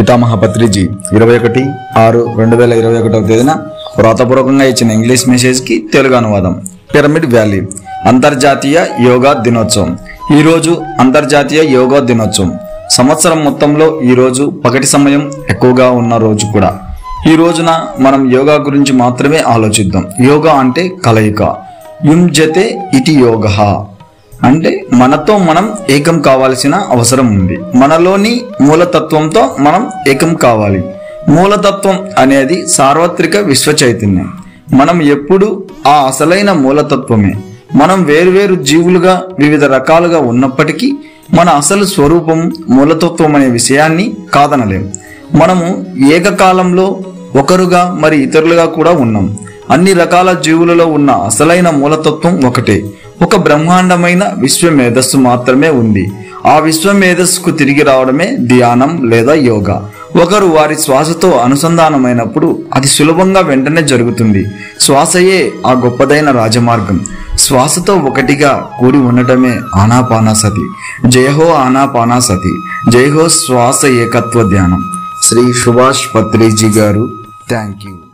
పితామహ పత్రిజీ ఇరవై ఒకటి ఆరు రెండు వేల ఇరవై ఒకటవ తేదీన వ్రాతపూర్వకంగా ఇచ్చిన ఇంగ్లీష్ మెసేజ్కి తెలుగు అనువాదం పిరమిడ్ వ్యాలీ అంతర్జాతీయ యోగా దినోత్సవం ఈరోజు అంతర్జాతీయ యోగా దినోత్సవం సంవత్సరం మొత్తంలో ఈ రోజు పగటి సమయం ఎక్కువగా ఉన్న రోజు కూడా ఈ రోజున మనం యోగా గురించి మాత్రమే ఆలోచిద్దాం యోగా అంటే కలయిక యుంజతే ఇటి యోగ అంటే మనతో మనం ఏకం కావాల్సిన అవసరం ఉంది మనలోని మూలతత్వంతో మనం ఏకం కావాలి మూలతత్వం అనేది సార్వత్రిక విశ్వ చైతన్యం మనం ఎప్పుడు ఆ అసలైన మూలతత్వమే మనం వేరువేరు జీవులుగా వివిధ రకాలుగా ఉన్నప్పటికీ మన అసలు స్వరూపం మూలతత్వం అనే విషయాన్ని కాదనలేం మనము ఏకకాలంలో ఒకరుగా మరి ఇతరులుగా కూడా ఉన్నాం అన్ని రకాల జీవులలో ఉన్న అసలైన మూలతత్వం ఒకటే ఒక బ్రహ్మాండమైన విశ్వ మేధస్సు మాత్రమే ఉంది ఆ విశ్వ మేధస్సుకు తిరిగి రావడమే ధ్యానం లేదా యోగా ఒకరు వారి శ్వాసతో అనుసంధానమైనప్పుడు అది సులభంగా వెంటనే జరుగుతుంది శ్వాసయే ఆ గొప్పదైన రాజమార్గం శ్వాసతో ఒకటిగా కూడి ఉండటమే ఆనాపానాసతి జయహో ఆనాపానాసతి జయహో శ్వాస ఏకత్వ ధ్యానం శ్రీ సుభాష్ పత్రిజీ గారు థ్యాంక్ యూ